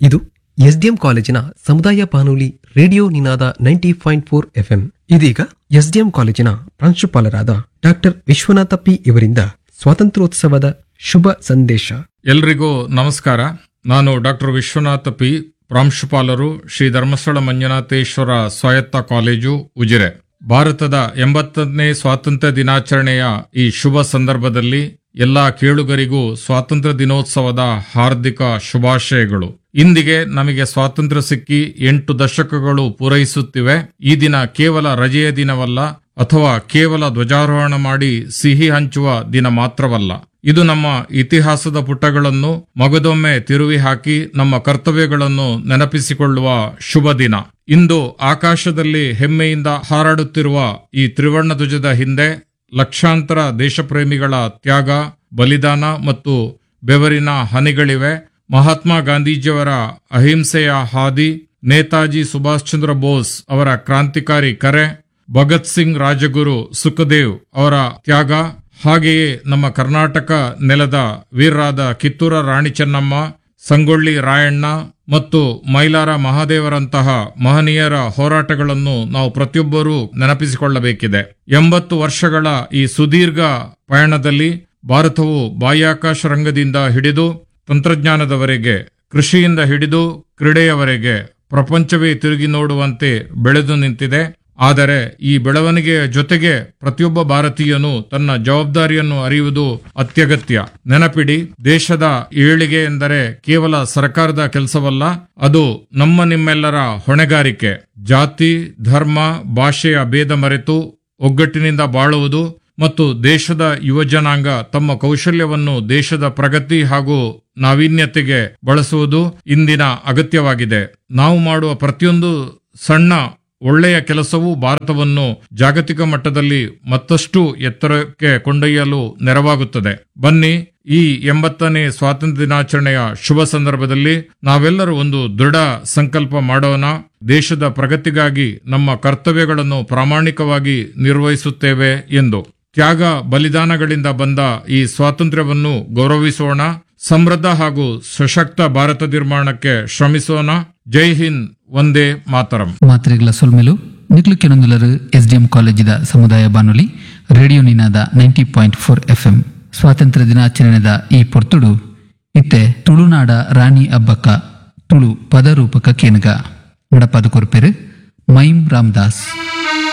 ಇದು ಎಸ್ಡಿಎಂ ಕಾಲೇಜಿನ ಸಮುದಾಯ ಬಾನುಲಿ radio Ninada ninety point four FM ಇದೀಗ ಎಸ್ಡಿಎಂ ಕಾಲೇಜಿನ ಪ್ರಾಂಶುಪಾಲರಾದ ಡಾಕ್ಟರ್ ವಿಶ್ವನಾಥ ಪಿ ಇವರಿಂದ ಸ್ವಾತಂತ್ರ್ಯೋತ್ಸವದ ಶುಭ ಸಂದೇಶ ಎಲ್ರಿಗೂ ನಮಸ್ಕಾರ ನಾನು ಡಾಕ್ಟರ್ ವಿಶ್ವನಾಥ ಪಿ ಪ್ರಾಂಶುಪಾಲರು ಶ್ರೀ ಧರ್ಮಸ್ಥಳ ಮಂಜುನಾಥೇಶ್ವರ ಸ್ವಾಯತ್ತ ಕಾಲೇಜು ಉಜಿರೆ ಭಾರತದ ಎಂಬತ್ತನೇ ಸ್ವಾತಂತ್ರ್ಯ ದಿನಾಚರಣೆಯ ಈ ಶುಭ ಸಂದರ್ಭದಲ್ಲಿ ಎಲ್ಲಾ ಕೇಳುಗರಿಗೂ ಸ್ವಾತಂತ್ರ್ಯ ದಿನೋತ್ಸವದ ಹಾರ್ದಿಕ ಶುಭಾಶಯಗಳು ಇಂದಿಗೆ ನಮಗೆ ಸ್ವಾತಂತ್ರ್ಯ ಸಿಕ್ಕಿ ಎಂಟು ದಶಕಗಳು ಪೂರೈಸುತ್ತಿವೆ ಈ ದಿನ ಕೇವಲ ರಜೆಯ ದಿನವಲ್ಲ ಅಥವಾ ಕೇವಲ ಧ್ವಜಾರೋಹಣ ಮಾಡಿ ಸಿಹಿ ಹಂಚುವ ದಿನ ಮಾತ್ರವಲ್ಲ ಇದು ನಮ್ಮ ಇತಿಹಾಸದ ಪುಟಗಳನ್ನು ಮಗದೊಮ್ಮೆ ತಿರುವಿ ಹಾಕಿ ನಮ್ಮ ಕರ್ತವ್ಯಗಳನ್ನು ನೆನಪಿಸಿಕೊಳ್ಳುವ ಶುಭ ದಿನ ಇಂದು ಆಕಾಶದಲ್ಲಿ ಹೆಮ್ಮೆಯಿಂದ ಹಾರಾಡುತ್ತಿರುವ ಈ ತ್ರಿವರ್ಣ ಧ್ವಜದ ಹಿಂದೆ ಲಕ್ಷಾಂತರ ದೇಶಪ್ರೇಮಿಗಳ ತ್ಯಾಗ ಬಲಿದಾನ ಮತ್ತು ಬೆವರಿನ ಹನಿಗಳಿವೆ ಮಹಾತ್ಮ ಗಾಂಧೀಜಿಯವರ ಅಹಿಂಸೆಯ ಹಾದಿ ನೇತಾಜಿ ಸುಭಾಷ್ ಚಂದ್ರ ಬೋಸ್ ಅವರ ಕ್ರಾಂತಿಕಾರಿ ಕರೆ ಭಗತ್ ಸಿಂಗ್ ರಾಜಗುರು ಸುಖದೇವ್ ಅವರ ತ್ಯಾಗ ಹಾಗೆಯೇ ನಮ್ಮ ಕರ್ನಾಟಕ ನೆಲದ ವೀರರಾದ ಕಿತ್ತೂರ ರಾಣಿ ಚೆನ್ನಮ್ಮ ಸಂಗೊಳ್ಳಿ ರಾಯಣ್ಣ ಮತ್ತು ಮೈಲಾರ ಮಹಾದೇವರಂತಹ ಮಹನೀಯರ ಹೋರಾಟಗಳನ್ನು ನಾವು ಪ್ರತಿಯೊಬ್ಬರೂ ನೆನಪಿಸಿಕೊಳ್ಳಬೇಕಿದೆ ಎಂಬತ್ತು ವರ್ಷಗಳ ಈ ಸುದೀರ್ಘ ಪಯಣದಲ್ಲಿ ಭಾರತವು ಬಾಹ್ಯಾಕಾಶ ರಂಗದಿಂದ ಹಿಡಿದು ತಂತ್ರಜ್ಞಾನದವರೆಗೆ ಕೃಷಿಯಿಂದ ಹಿಡಿದು ಕ್ರೀಡೆಯವರೆಗೆ ಪ್ರಪಂಚವೇ ತಿರುಗಿ ನೋಡುವಂತೆ ಬೆಳೆದು ನಿಂತಿದೆ ಆದರೆ ಈ ಬೆಳವಣಿಗೆಯ ಜೊತೆಗೆ ಪ್ರತಿಯೊಬ್ಬ ಭಾರತೀಯನು ತನ್ನ ಜವಾಬ್ದಾರಿಯನ್ನು ಅರಿಯುವುದು ಅತ್ಯಗತ್ಯ ನೆನಪಿಡಿ ದೇಶದ ಏಳಿಗೆ ಎಂದರೆ ಕೇವಲ ಸರ್ಕಾರದ ಕೆಲಸವಲ್ಲ ಅದು ನಮ್ಮ ನಿಮ್ಮೆಲ್ಲರ ಹೊಣೆಗಾರಿಕೆ ಜಾತಿ ಧರ್ಮ ಭಾಷೆಯ ಭೇದ ಮರೆತು ಒಗ್ಗಟ್ಟಿನಿಂದ ಬಾಳುವುದು ಮತ್ತು ದೇಶದ ಯುವಜನಾಂಗ ತಮ್ಮ ಕೌಶಲ್ಯವನ್ನು ದೇಶದ ಪ್ರಗತಿ ಹಾಗೂ ನಾವೀನ್ಯತೆಗೆ ಬಳಸುವುದು ಇಂದಿನ ಅಗತ್ಯವಾಗಿದೆ ನಾವು ಮಾಡುವ ಪ್ರತಿಯೊಂದು ಸಣ್ಣ ಒಳ್ಳೆಯ ಕೆಲಸವೂ ಭಾರತವನ್ನು ಜಾಗತಿಕ ಮಟ್ಟದಲ್ಲಿ ಮತ್ತಷ್ಟು ಎತ್ತರಕ್ಕೆ ಕೊಂಡೊಯ್ಯಲು ನೆರವಾಗುತ್ತದೆ ಬನ್ನಿ ಈ ಎಂಬತ್ತನೇ ಸ್ವಾತಂತ್ರ್ಯ ದಿನಾಚರಣೆಯ ಶುಭ ಸಂದರ್ಭದಲ್ಲಿ ನಾವೆಲ್ಲರೂ ಒಂದು ದೃಢ ಸಂಕಲ್ಪ ಮಾಡೋಣ ದೇಶದ ಪ್ರಗತಿಗಾಗಿ ನಮ್ಮ ಕರ್ತವ್ಯಗಳನ್ನು ಪ್ರಾಮಾಣಿಕವಾಗಿ ನಿರ್ವಹಿಸುತ್ತೇವೆ ಎಂದು ತ್ಯಾಗ ಬಲಿದಾನಗಳಿಂದ ಬಂದ ಈ ಸ್ವಾತಂತ್ರ್ಯವನ್ನು ಗೌರವಿಸೋಣ ಸಮೃದ್ಧ ಹಾಗೂ ಸಶಕ್ತ ಭಾರತ ನಿರ್ಮಾಣಕ್ಕೆ ಶ್ರಮಿಸೋಣ ಜೈ ಹಿಂದ್ ಒಂದೇ ಮಾತರಂ ಮಾತ್ರೆಗಳ ಸೊಲ್ಮೆಲು ನಿಕ್ಲು ಕೆನೊಂದುಲರು ಎಸ್ಡಿಎಂ ಕಾಲೇಜಿದ ಸಮುದಾಯ ಬಾನುಲಿ radio Ninada ninety point four FM ಸ್ವಾತಂತ್ರ್ಯ ದಿನಾಚರಣೆದ ಈ ಪೊರ್ತುಡು ಇತ್ತೆ ತುಳುನಾಡ ರಾಣಿ ಅಬ್ಬಕ್ಕ ತುಳು ಪದರೂಪಕ ಕೇನಗ ನಡಪದ ಕೊರ್ಪೆರು ಮೈಮ್ ರಾಮದಾಸ್